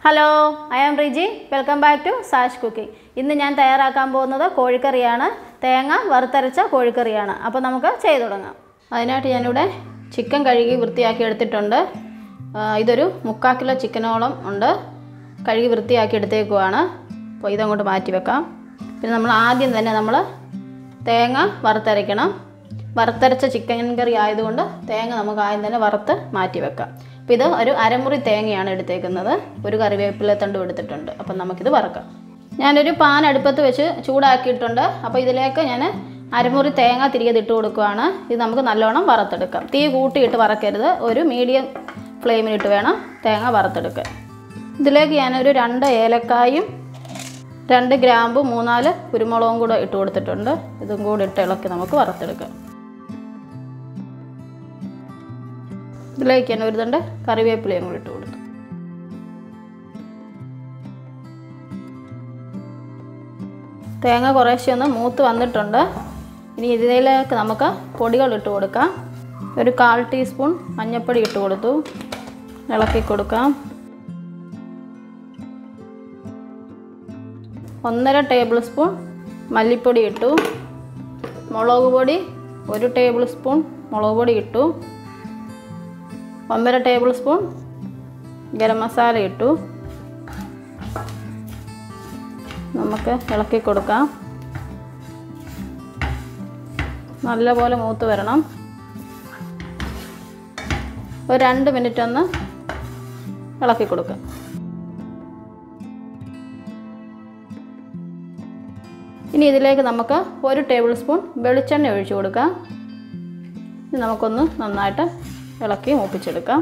hello I am Riji welcome back to Sash cooking ഇന്ന് ഞാൻ തയ്യാറാക്കാൻ പോകുന്നത് കോഴിക്കറിയാണ് തേങ്ങ വറുത്തരച്ച കോഴിക്കറിയാണ് അപ്പോൾ നമുക്ക് ചെയ്തു തുടങ്ങാം അതിനായിട്ട് ഞാനിവിടെ ചിക്കൻ കഴുകി വൃത്തിയാക്കി എടുത്തിട്ടുണ്ട് ആ, ഇതൊരു മുക്കാൽ കിലോ ചിക്കനോളം ഉണ്ട് കഴുകി വൃത്തിയാക്കി എടുത്തേക്കുവാണ് അപ്പോൾ ഇതങ്ങോട്ട് മാറ്റി വെക്കാം പിന്നെ നമ്മൾ ആദ്യം തന്നെ നമ്മൾ തേങ്ങ വറുത്തരയ്ക്കണം വറുത്തരച്ച ചിക്കൻ കറി ആയതുകൊണ്ട് തേങ്ങ നമുക്ക് ആദ്യം തന്നെ വറുത്ത് മാറ്റി വെക്കാം അപ്പോൾ ഇത് ഒരു അരമുറി തേങ്ങയാണ് എടുത്തേക്കുന്നത് ഒരു കറിവേപ്പില തണ്ടും എടുത്തിട്ടുണ്ട് അപ്പം നമുക്കിത് വറക്കാം ഞാനൊരു പാൻ അടുപ്പത്ത് വെച്ച് ചൂടാക്കിയിട്ടുണ്ട് അപ്പോൾ ഇതിലേക്ക് ഞാൻ അരമുറി തേങ്ങ തിരികെ ഇട്ട് കൊടുക്കുകയാണ് ഇത് നമുക്ക് നല്ലോണം വറുത്തെടുക്കാം തീ കൂട്ടിയിട്ട് വറക്കരുത് ഒരു മീഡിയം ഫ്ലെയിമിലിട്ട് വേണം തേങ്ങ വറുത്തെടുക്കാൻ ഇതിലേക്ക് ഞാനൊരു രണ്ട് ഏലക്കായും രണ്ട് ഗ്രാമ്പ് മൂന്നാല് കുരുമുളകും കൂടെ ഇട്ട് കൊടുത്തിട്ടുണ്ട് ഇതും കൂടി ഇട്ട് ഇളക്കി നമുക്ക് വറുത്തെടുക്കാം ഇതിലേക്ക് തന്നെ ഒരു തണ്ട് കറിവേപ്പിലയും കൂടി ഇട്ട് കൊടുത്തു തേങ്ങ കുറേശ്ശെ ഒന്ന് മൂത്ത് വന്നിട്ടുണ്ട് ഇനി ഇതിലേക്ക് നമുക്ക് പൊടികൾ ഇട്ട് കൊടുക്കാം ഒരു കാൽ ടീസ്പൂൺ മഞ്ഞൾപ്പൊടി ഇട്ട് കൊടുത്തു ഇളക്കി കൊടുക്കാം ഒന്നര ടേബിൾ സ്പൂൺ മല്ലിപ്പൊടി ഇട്ടു മുളക് പൊടി ഒരു ടേബിൾ സ്പൂൺ മുളക് പൊടി ഇട്ടു ഒന്നര ടേബിൾ സ്പൂൺ ഗരം മസാല ഇട്ടു നമുക്ക് ഇളക്കി കൊടുക്കാം നല്ലപോലെ മൂത്ത് വരണം ഒരു രണ്ട് മിനിറ്റ് ഒന്ന് ഇളക്കി കൊടുക്കാം ഇനി ഇതിലേക്ക് നമുക്ക് ഒരു ടേബിൾ സ്പൂൺ വെളിച്ചെണ്ണ ഒഴിച്ചു കൊടുക്കാം ഇനി നമുക്കൊന്ന് നന്നായിട്ട് ഇളക്കി മൂപ്പിച്ചെടുക്കാം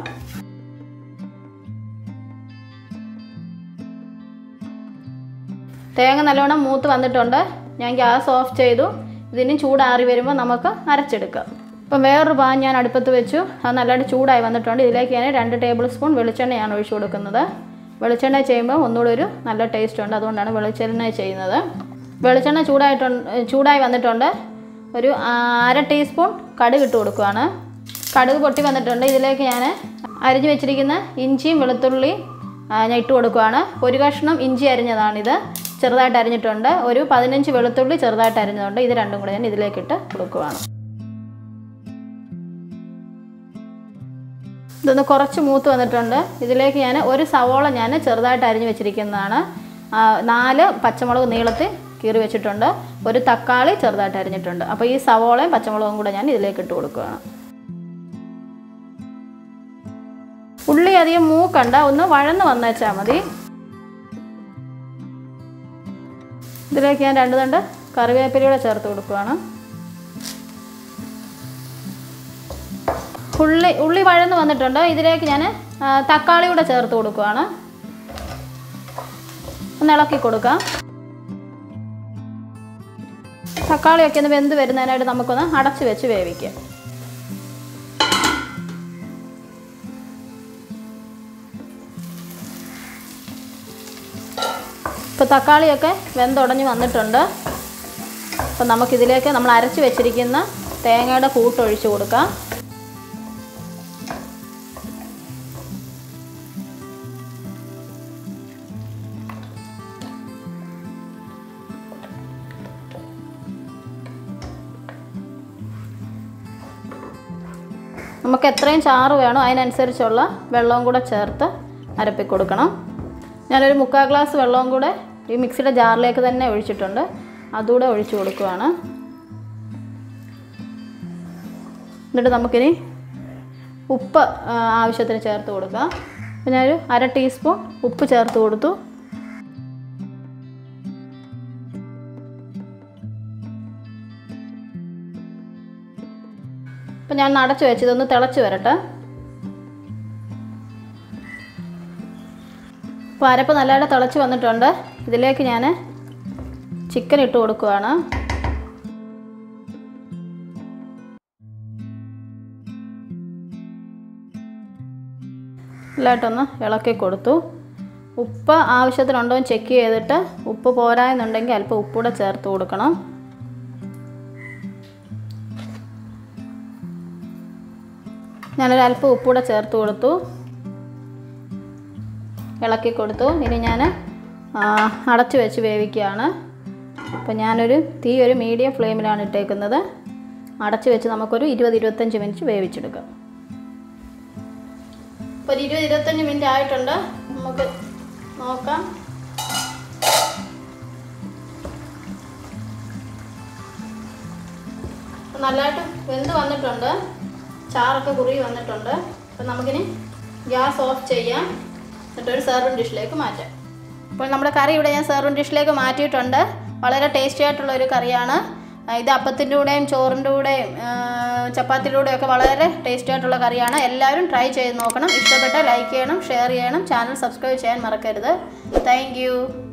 തേങ്ങ നല്ലോണം മൂത്ത് വന്നിട്ടുണ്ട് ഞാൻ ഗ്യാസ് ഓഫ് ചെയ്തു ഇതിന് ചൂടാറി വരുമ്പോൾ നമുക്ക് അരച്ചെടുക്കാം ഇപ്പം വേറൊരു പാൻ ഞാൻ അടുപ്പത്ത് വെച്ചു അത് നല്ലതായിട്ട് ചൂടായി വന്നിട്ടുണ്ട് ഇതിലേക്ക് ഞാൻ രണ്ട് ടേബിൾ സ്പൂൺ വെളിച്ചെണ്ണയാണ് ഒഴിച്ചു കൊടുക്കുന്നത് വെളിച്ചെണ്ണ ചെയ്യുമ്പോൾ ഒന്നുകൂടി ഒരു നല്ല ടേസ്റ്റ് ഉണ്ട് അതുകൊണ്ടാണ് വെളിച്ചെണ്ണ ചെയ്യുന്നത് വെളിച്ചെണ്ണ ചൂടായിട്ടുണ്ട് ചൂടായി വന്നിട്ടുണ്ട് ഒരു ആ, അര ടീസ്പൂൺ കടുക് ഇട്ട് കൊടുക്കുകയാണ് കടുക് പൊട്ടി വന്നിട്ടുണ്ട് ഇതിലേക്ക് ഞാൻ അരിഞ്ഞു വെച്ചിരിക്കുന്ന ഇഞ്ചിയും വെളുത്തുള്ളിയും ആ, ഞാൻ ഇട്ട് കൊടുക്കുകയാണ് ഒരു കഷ്ണം ഇഞ്ചി അരിഞ്ഞതാണിത് ചെറുതായിട്ട് അരിഞ്ഞിട്ടുണ്ട് ഒരു പതിനഞ്ച് വെളുത്തുള്ളി ചെറുതായിട്ട് അരിഞ്ഞതുണ്ട് ഇത് രണ്ടും കൂടെ ഞാൻ ഇതിലേക്കിട്ട് കൊടുക്കുകയാണ് ഇതൊന്ന് കുറച്ച് മൂത്ത് വന്നിട്ടുണ്ട് ഇതിലേക്ക് ഞാൻ ഒരു സവോള ഞാൻ ചെറുതായിട്ട് അരിഞ്ഞ് വെച്ചിരിക്കുന്നതാണ് ആ, നാല് പച്ചമുളക് നീളത്തിൽ കീറി വെച്ചിട്ടുണ്ട് ഒരു തക്കാളി ചെറുതായിട്ട് അരിഞ്ഞിട്ടുണ്ട് അപ്പോൾ ഈ സവോളയും പച്ചമുളകും കൂടെ ഞാൻ ഇതിലേക്ക് ഇട്ട് കൊടുക്കുകയാണ് ഉള്ളി അധികം മൂക്കണ്ട ഒന്ന് വഴന്ന് വന്നേച്ചാൽ മതി ഇതിലേക്ക് ഞാൻ രണ്ട് തണ്ട് കറിവേപ്പിലയൂടെ ചേർത്ത് കൊടുക്കുകയാണ് ഉള്ളി ഉള്ളി വഴന്ന് വന്നിട്ടുണ്ട് ഇതിലേക്ക് ഞാൻ തക്കാളി കൂടെ ചേർത്ത് കൊടുക്കുകയാണ് ഒന്ന് ഇളക്കി കൊടുക്കാം തക്കാളിയൊക്കെ ഒന്ന് വെന്ത് വരുന്നതിനായിട്ട് നമുക്കൊന്ന് അടച്ച് വെച്ച് വേവിക്കാം ഇപ്പോൾ തക്കാളിയൊക്കെ വെന്തുടഞ്ഞ് വന്നിട്ടുണ്ട് അപ്പോൾ നമുക്കിതിലേക്ക് നമ്മൾ അരച്ച് വെച്ചിരിക്കുന്ന തേങ്ങയുടെ കൂട്ട് ഒഴിച്ച് കൊടുക്കാം നമുക്ക് എത്രയും ചാറ് വേണോ അതിനനുസരിച്ചുള്ള വെള്ളവും കൂടെ ചേർത്ത് അരപ്പി കൊടുക്കണം ഞാനൊരു മുക്കാൽ ഗ്ലാസ് വെള്ളവും കൂടെ ഈ മിക്സിയുടെ ജാറിലേക്ക് തന്നെ ഒഴിച്ചിട്ടുണ്ട് അതുകൂടെ ഒഴിച്ചു കൊടുക്കുകയാണ് എന്നിട്ട് നമുക്കിനി ഉപ്പ് ആ, ആവശ്യത്തിന് ചേർത്ത് കൊടുക്കാം അപ്പോൾ ഞാനൊരു അര ടീസ്പൂൺ ഉപ്പ് ചേർത്ത് കൊടുത്തു അപ്പം ഞാൻ അടച്ചു വെച്ച് ഇതൊന്ന് തിളച്ച് വരട്ടെ അപ്പോൾ അരപ്പ് നല്ലതായിട്ട് തിളച്ച് വന്നിട്ടുണ്ട് ഇതിലേക്ക് ഞാൻ ചിക്കൻ ഇട്ട് കൊടുക്കുകയാണ് നല്ലതായിട്ടൊന്ന് ഇളക്കി കൊടുത്തു ഉപ്പ് ആവശ്യത്തിനുണ്ടോ എന്ന് ചെക്ക് ചെയ്തിട്ട് ഉപ്പ് പോരായെന്നുണ്ടെങ്കിൽ അല്പം ഉപ്പൂടെ ചേർത്ത് കൊടുക്കണം ഞാനൊരു അല്പം ഉപ്പൂടെ ചേർത്ത് കൊടുത്തു ഇളക്കി കൊടുത്തു ഇനി ഞാൻ അടച്ചു വെച്ച് വേവിക്കുകയാണ് അപ്പോൾ ഞാനൊരു തീ ഒരു മീഡിയം ഫ്ലെയിമിലാണ് ഇട്ടേക്കുന്നത് അടച്ചു വെച്ച് നമുക്കൊരു ഇരുപത് ഇരുപത്തഞ്ച് മിനിറ്റ് വേവിച്ചെടുക്കാം ഇപ്പോൾ ഒരു ഇരുപത് ഇരുപത്തഞ്ച് മിനിറ്റ് ആയിട്ടുണ്ട് നമുക്ക് നോക്കാം അപ്പോൾ നല്ലതായിട്ട് വെന്ത് വന്നിട്ടുണ്ട് ചാറൊക്കെ കുറുകി വന്നിട്ടുണ്ട് അപ്പോൾ നമുക്കിനി ഗ്യാസ് ഓഫ് ചെയ്യാം എന്നിട്ടൊരു സെർവിങ് ഡിഷിലേക്ക് മാറ്റാം അപ്പോൾ നമ്മുടെ കറി ഇവിടെ ഞാൻ സെർവിങ് ഡിഷിലേക്ക് മാറ്റിയിട്ടുണ്ട് വളരെ ടേസ്റ്റി ആയിട്ടുള്ള ഒരു കറിയാണ് ആ, ഇത് അപ്പത്തിൻ്റെ കൂടെയും ചോറിൻ്റെ കൂടെയും ആ, ചപ്പാത്തിയുടെ കൂടെയും ഒക്കെ വളരെ ടേസ്റ്റി ആയിട്ടുള്ള കറിയാണ് എല്ലാവരും ട്രൈ ചെയ്ത് നോക്കണം ഇഷ്ടപ്പെട്ടാൽ ലൈക്ക് ചെയ്യണം ഷെയർ ചെയ്യണം ചാനൽ സബ്സ്ക്രൈബ് ചെയ്യാൻ മറക്കരുത് താങ്ക്